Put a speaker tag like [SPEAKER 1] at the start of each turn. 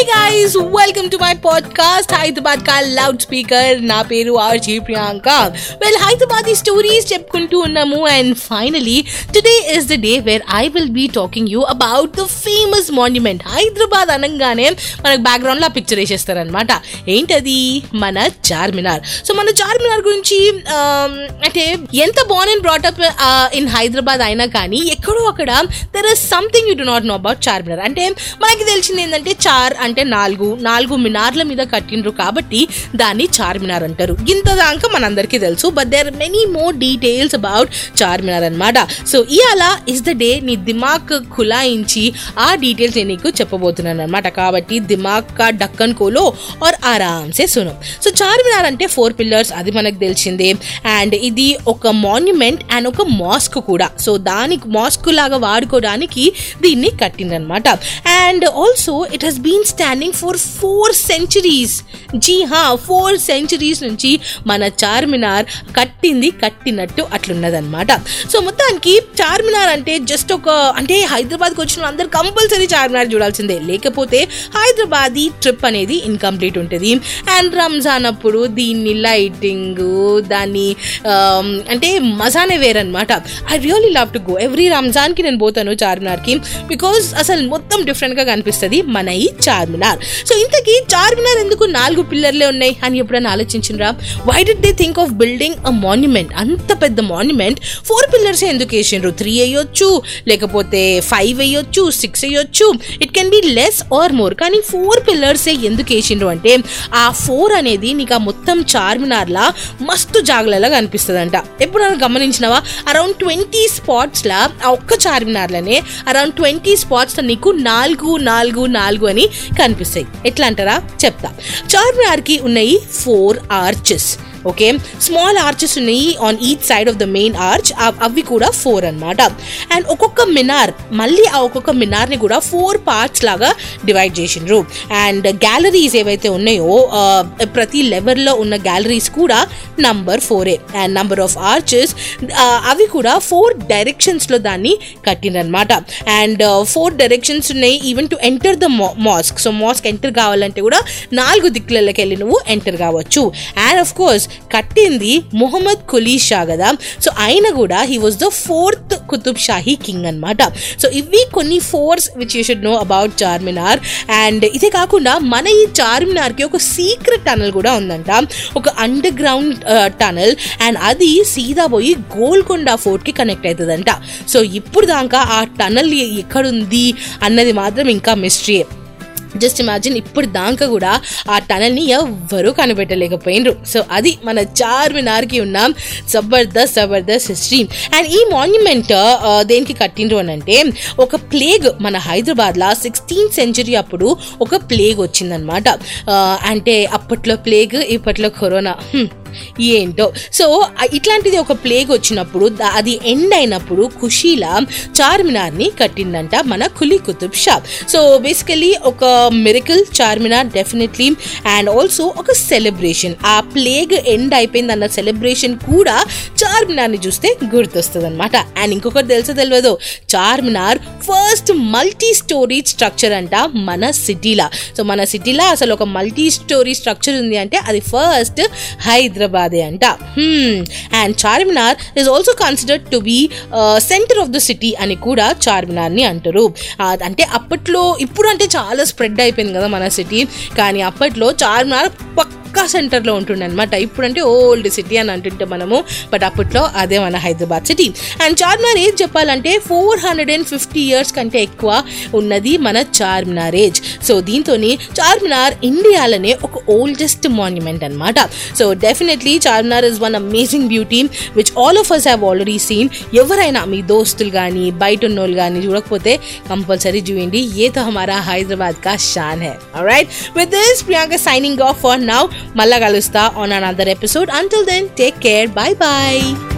[SPEAKER 1] Guys welcome to my podcast Hyderabad కా loudspeaker నా పేరు RJ Priyanka well Hyderabad stories చెప్పుకుంటూ ఉన్నాము and finally today is the day where I will be talking you about the famous monument Hyderabad అనగానే మనకు background లో picture వేసేస్తారనమాట ఏంటది మన చార్మినార్ సో మన చార్మినార్ గురించి um, అంటే ఎంత born and brought up in Hyderabad అయినా కానీ ఎక్కడో అక్కడ there is something you do not know about Charminar అంటే మనకి తెలిసింది ఏంటంటే చార్ అంటే నాలుగు నాలుగు మినార్ల మీద కట్టిండ్రు కాబట్టి దాన్ని చార్మినార్ అంటారు ఇంత దాకా మనందరికీ తెలుసు but there many more details about Charminar అన్నమాట సో ఇవాళ ఇస్ ద డే నీ దిమాగ్ ఖులాయించి ఆ డీటెయిల్స్ నేను నీకు చెప్పబోతున్నాను అనమాట కాబట్టి దిమాగ్ కా డక్కన్ కోలో और आराम से सुनो సో చార్మినార్ అంటే ఫోర్ పిల్లర్స్ అది మనకు తెలిసిందే అండ్ ఇది ఒక మాన్యుమెంట్ అండ్ ఒక మాస్క్ కూడా సో దానికి మాస్క్ లాగా వాడుకోవడానికి దీన్ని కట్టిందనమాట and also it has been standing for four centuries జీ హా ఫోర్ సెంచరీస్ నుంచి మన చార్మినార్ కట్టింది కట్టినట్టు అట్లున్నదన్నమాట సో మొత్తానికి చార్మినార్ అంటే జస్ట్ ఒక అంటే హైదరాబాద్కి వచ్చిన అందరు కంపల్సరీ చార్మినార్ చూడాల్సిందే లేకపోతే హైదరాబాదీ ట్రిప్ అనేది ఇన్కంప్లీట్ ఉంటుంది అండ్ రంజాన్ అప్పుడు దీన్ని లైటింగ్ దాన్ని um, అంటే మజానే వేరనమాట I really love to go every రంజాన్కి నేను పోతాను చార్మినార్కి బికాజ్ అసలు మొత్తం డిఫరెంట్గా కనిపిస్తుంది మన ఈ చార్మినార్ సో ఇంతకీ చార్మినార్ ఎందుకు నాలుగు పిల్లర్లే ఉన్నాయి అని ఎప్పుడైనా ఆలోచించినరా why did they think of building a monument అంత పెద్ద మాన్యుమెంట్ ఫోర్ పిల్లర్స్ ఎందుకు వేసిండ్రు త్రీ వేయొచ్చు లేకపోతే ఫైవ్ వేయొచ్చు సిక్స్ వేయొచ్చు it can be less or more కానీ ఫోర్ పిల్లర్స్ ఎందుకు వేసిండ్రు అంటే ఆ ఫోర్ అనేది నీకు ఆ మొత్తం చార్మినార్ లా మస్తు జాగ్రత్తగా కనిపిస్తుందంట ఎప్పుడైనా గమనించినవా అరౌండ్ ట్వంటీ స్పాట్స్ లా ఆ ఒక్క చార్మినార్లోనే అరౌండ్ ట్వంటీ స్పాట్స్ నీకు నాలుగు నాలుగు నాలుగు అని కనిపిస్తాయి ఎట్లా అంటారా చెప్తా చార్మినార్ కి ఉన్నాయి four arches okay small arches ఉన్నాయి on each side of the main arch అవి కూడా ఫోర్ అన్నమాట అండ్ ఒక్కొక్క మినార్ మళ్ళీ ఆ ఒక్కొక్క మినార్ని కూడా ఫోర్ పార్ట్స్ లాగా డివైడ్ చేసిండ్రు అండ్ గ్యాలరీస్ ఏవైతే ఉన్నాయో ఆ, ప్రతి లెవెల్లో ఉన్న గ్యాలరీస్ కూడా నంబర్ ఫోరే అండ్ నంబర్ ఆఫ్ ఆర్చెస్ అవి కూడా ఫోర్ డైరెక్షన్స్లో దాన్ని కట్టిండ్రనమాట అండ్ ఫోర్ డైరెక్షన్స్ ఉన్నాయి even to enter the mosque so mosque enter కావాలంటే కూడా నాలుగు దిక్కులకి వెళ్ళి నువ్వు ఎంటర్ కావచ్చు అండ్ ఆఫ్ కోర్స్ కట్టింది మొహమ్మద్ కులీ షా కదా సో ఆయన కూడా he was the fourth Qutb Shahi king అన్నమాట సో ఇవి కొన్ని fours which you should know about Charminar and ఇదే కాకుండా మన ఈ చార్మినార్కి ఒక సీక్రెట్ టనల్ కూడా ఉందంట ఒక అండర్ గ్రౌండ్ టనల్ అండ్ అది సీదా పోయి గోల్కొండ ఫోర్ట్కి కనెక్ట్ అవుతుందంట సో ఇప్పుడు దాకా ఆ టనల్ ఎక్కడుంది అన్నది మాత్రం ఇంకా మిస్టరీయే జస్ట్ ఇమాజిన్ ఇప్పుడు దాకా కూడా ఆ టనల్ని ఎవ్వరూ కనిపెట్టలేకపోయినరు సో అది మన చార్మినార్కి ఉన్న జబర్దస్త్ జబర్దస్త్ హిస్టరీ అండ్ ఈ మాన్యుమెంట్ దేనికి కట్టిండ్రు అని అంటే ఒక ప్లేగ్ మన హైదరాబాద్లో సిక్స్టీన్త్ సెంచరీ అప్పుడు ఒక ప్లేగ్ వచ్చిందనమాట అంటే అప్పట్లో ప్లేగ్ ఇప్పట్లో కరోనా హ్మ్. ఏంటో సో ఆ- ఇట్లాంటిది ఒక ప్లేగ్ వచ్చినప్పుడు దా- అది ఎండ్ అయినప్పుడు ఖుషీలా చార్మినార్ని కట్టిందంట మన కులీ కుతుబ్ షా సో బేసికలీ ఒక miracle Charminar definitely and also ఒక సెలబ్రేషన్ ఆ ప్లేగ్ ఎండ్ అయిపోయింది అన్న సెలబ్రేషన్ కూడా చార్మినార్ని చూస్తే గుర్తొస్తుంది అనమాట అండ్ ఇంకొకటి తెలుసో తెలియదు Charminar first multi storey structure అంట మన సిటీలా సో మన సిటీలో అసలు ఒక మల్టీ స్టోరీ స్ట్రక్చర్ ఉంది అంటే అది ఫస్ట్ హైదరాబాదే అంట and Charminar is also considered to be centre of the city అని కూడా చార్మినార్ని అంటారు ఆ, అంటే అప్పట్లో ఇప్పుడు అంటే చాలా స్ప్రెడ్ అయిపోయింది కదా మన సిటీ కానీ అప్పట్లో చార్మినార్ పక్క పక్కా సెంటర్లో ఉంటుండే అనమాట ఇప్పుడంటే ఓల్డ్ సిటీ అని అంటుంటే మనము బట్ అప్పట్లో అదే మన Hyderabad city and Charminar age చెప్పాలంటే four hundred and fifty years కంటే ఎక్కువ ఉన్నది మన చార్మినార్ ఏజ్ సో దీంతో చార్మినార్ ఇండియాలోనే ఒక ఓల్డెస్ట్ మాన్యుమెంట్ అనమాట so definitely Charminar is one amazing beauty which all of us have already seen ఎవరైనా మీ దోస్తులు కానీ బయట ఉన్నోళ్ళు కానీ చూడకపోతే కంపల్సరీ చూడండి ఏ తో హమారా హైదరాబాద్ కా షాన్ హై right with this Priyanka signing off for now మళ్ళా కలుస్తా on another episode until then take care bye bye